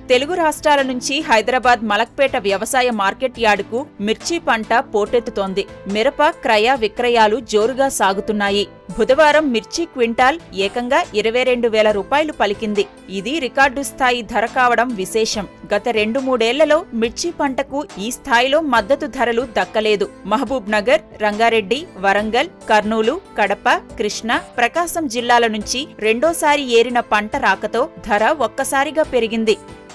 తెలుగు రాష్ట్రాల నుంచి హైదరాబాద్ మలక్పేట వ్యవసాయ మార్కెట్ యార్డుకు మిర్చి పంట పోటెత్తుతోంది మిరప క్రయ విక్రయాలు జోరుగా సాగుతున్నాయి బుధవారం మిర్చి క్వింటాల్ ఏకంగా ఇరవై రెండు వేల రూపాయలు పలికింది ఇది రికార్డు స్థాయి ధర కావడం విశేషం గత రెండు మూడేళ్లలో మిర్చి పంటకు ఈ స్థాయిలో మద్దతు ధరలు దక్కలేదు మహబూబ్ నగర్ రంగారెడ్డి వరంగల్ కర్నూలు కడప కృష్ణా ప్రకాశం జిల్లాల నుంచి రెండోసారి ఏరిన పంట రాకతో ధర ఒక్కసారిగా పెరిగింది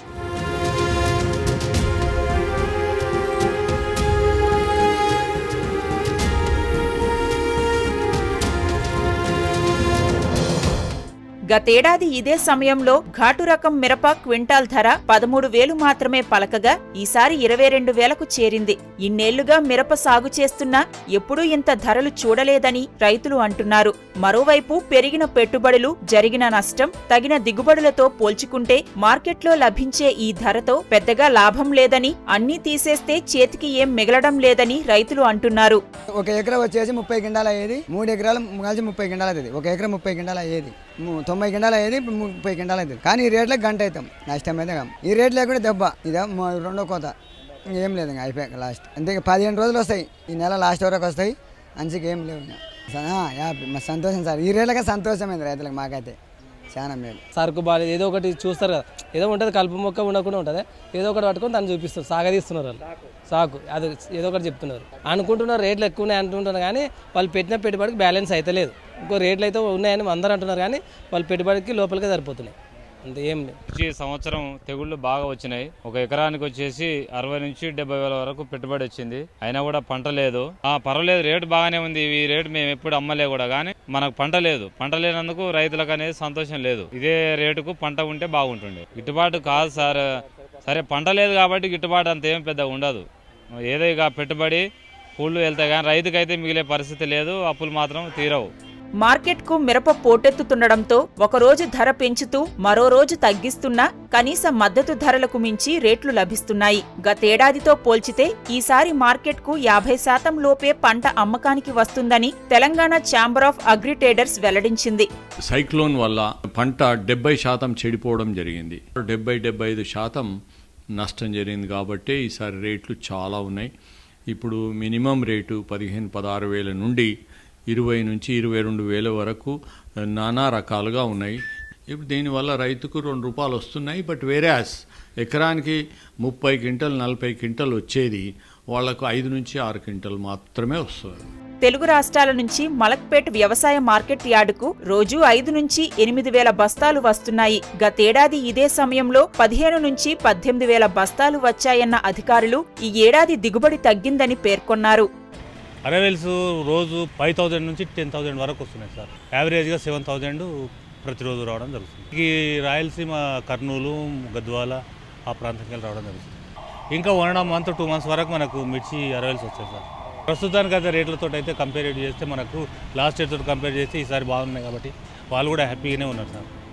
గతేడాది ఇదే సమయంలో ఘాటు రకం మిరప క్వింటాల్ ధర పదమూడు వేలు మాత్రమే పలకగా ఈసారి ఇరవై రెండు వేలకు చేరింది ఇన్నేళ్లుగా మిరప సాగు చేస్తున్నా ఎప్పుడూ ఇంత ధరలు చూడలేదని రైతులు అంటున్నారు మరోవైపు పెరిగిన పెట్టుబడులు జరిగిన నష్టం తగిన దిగుబడులతో పోల్చుకుంటే మార్కెట్లో లభించే ఈ ధరతో పెద్దగా లాభం లేదని అన్నీ తీసేస్తే చేతికి ఏం మిగలడం లేదని రైతులు అంటున్నారు ఒక ఎకరా వచ్చేసి ముప్పై గిండాలు అయ్యేది మూడు ఎకరాలు కలిసి ముప్పై గిండాలు అవుతుంది ఒక ఎకరా ముప్పై గిండాలు అయ్యేది ము- తొంభై గిండాలు అయ్యేది ఇప్పుడు ముప్పై గిండాలు అవుతుంది కానీ ఈ రేట్లకు గంట అవుతాం నష్టం అయితే కాదు. ఈ రేట్ లేకుండా దెబ్బ ఇదే మొ- రెండో కోత ఏం లేదు ఇంకా అయిపోయాక లాస్ట్ అంతే ఇంకా పదిహేను రోజులు వస్తాయి ఈ నెల లాస్ట్ వరకు వస్తాయి అంచుకి ఏం లేవు ఇంకా స- ఆ, యాపీ మా సంతోషం సార్ ఈ రేట్లకే సంతోషమైంది రైతులకు మాకైతే చాలా మేలు సరుకు బాగాలేదు ఏదో ఒకటి చూస్తారు కదా ఏదో ఉంటుంది కలుపు మొక్క ఉండకుండా ఉంటుంది ఏదో ఒకటి పట్టుకొని దాన్ని చూపిస్తారు సాగదీస్తున్నారు వాళ్ళు సాకు అది ఏదో ఒకటి చెప్తున్నారు అనుకుంటున్నారు రేట్లు ఎక్కువ ఉన్నాయి అంటుంటున్నారు కానీ వాళ్ళు పెట్టిన పెట్టుబడికి బ్యాలెన్స్ అయితే లేదు ఇంకో రేట్లు అయితే ఉన్నాయని అందరూ అంటున్నారు కానీ వాళ్ళు పెట్టుబడికి లోపలికే సరిపోతున్నాయి అంతే ఏం లేదు ఈ సంవత్సరం తెగుళ్ళు బాగా వచ్చినాయి ఒక ఎకరానికి వచ్చేసి అరవై నుంచి డెబ్బై వేల వరకు పెట్టుబడి వచ్చింది అయినా కూడా పంట లేదు ఆ పర్వాలేదు రేటు బాగానే ఉంది ఈ రేటు మేము ఎప్పుడు అమ్మలే కూడా కానీ మనకు పంట లేదు పంట లేనందుకు రైతులకు అనేది సంతోషం లేదు ఇదే రేటుకు పంట ఉంటే బాగుంటుండే గిట్టుబాటు కాదు సార్ సరే పంట లేదు కాబట్టి గిట్టుబాటు అంత ఏం పెద్దగా ఉండదు ఏదో ఇక పెట్టుబడి పూళ్ళు వెళ్తాయి కానీ రైతుకైతే మిగిలే పరిస్థితి లేదు అప్పులు మాత్రం తీరవు మార్కెట్కు మిరప పోటెత్తుతుండడంతో ఒకరోజు ధర పెంచుతూ మరో రోజు తగ్గిస్తున్నా కనీస మద్దతు ధరలకు మించి రేట్లు లభిస్తున్నాయి గతేడాదితో పోల్చితే ఈసారి మార్కెట్కు యాభై శాతం లోపే పంట అమ్మకానికి వస్తుందని తెలంగాణ ఛాంబర్ ఆఫ్ అగ్రిటేడర్స్ వెల్లడించింది సైక్లోన్ వల్ల పంట డెబ్బై శాతం చెడిపోవడం జరిగింది డెబ్బై డెబ్బై ఐదు శాతం నష్టం జరిగింది కాబట్టి ఈసారి రేట్లు చాలా ఉన్నాయి ఇప్పుడు మినిమం రేటు పదిహేను పదహారు వేల నుండి ఇరవై నుంచి ఇరవై రెండు వేల వరకు నానా రకాలుగా ఉన్నాయి ఇప్పుడు దీనివల్ల రైతుకు రెండు రూపాయలు వస్తున్నాయి బట్ వేరాస్ ఎకరానికి ముప్పై క్వింటల్ నలభై క్వింటల్ వచ్చేది వాళ్లకు ఐదు నుంచి ఆరు క్వింటల్ మాత్రమే వస్తుంది తెలుగు రాష్ట్రాల నుంచి మలక్పేట్ వ్యవసాయ మార్కెట్ యార్డుకు రోజు ఐదు నుంచి ఎనిమిది వేల బస్తాలు వస్తున్నాయి గతేడాది ఇదే సమయంలో పదిహేను నుంచి పద్దెనిమిది వేల బస్తాలు వచ్చాయన్న అధికారులు ఈ ఏడాది దిగుబడి తగ్గిందని పేర్కొన్నారు అరవెల్స్ రోజు ఫైవ్ థౌజండ్ నుంచి టెన్ థౌజండ్ వరకు వస్తున్నాయి సార్ యావరేజ్గా సెవెన్ థౌజండ్ ప్రతిరోజు రావడం జరుగుతుంది ఈ రాయలసీమ కర్నూలు గద్వాల ఆ ప్రాంతంకి వెళ్ళి రావడం జరుగుతుంది ఇంకా one and month two months వరకు మనకు మిర్చి అరవెల్స్ వచ్చాయి సార్ ప్రస్తుతానికి అయితే రేట్లతో అయితే కంపేర్ చేస్తే మనకు లాస్ట్ ఇయర్ తోటి కంపేర్ చేస్తే ఈసారి బాగున్నాయి కాబట్టి వాళ్ళు కూడా హ్యాపీగానే ఉన్నారు సార్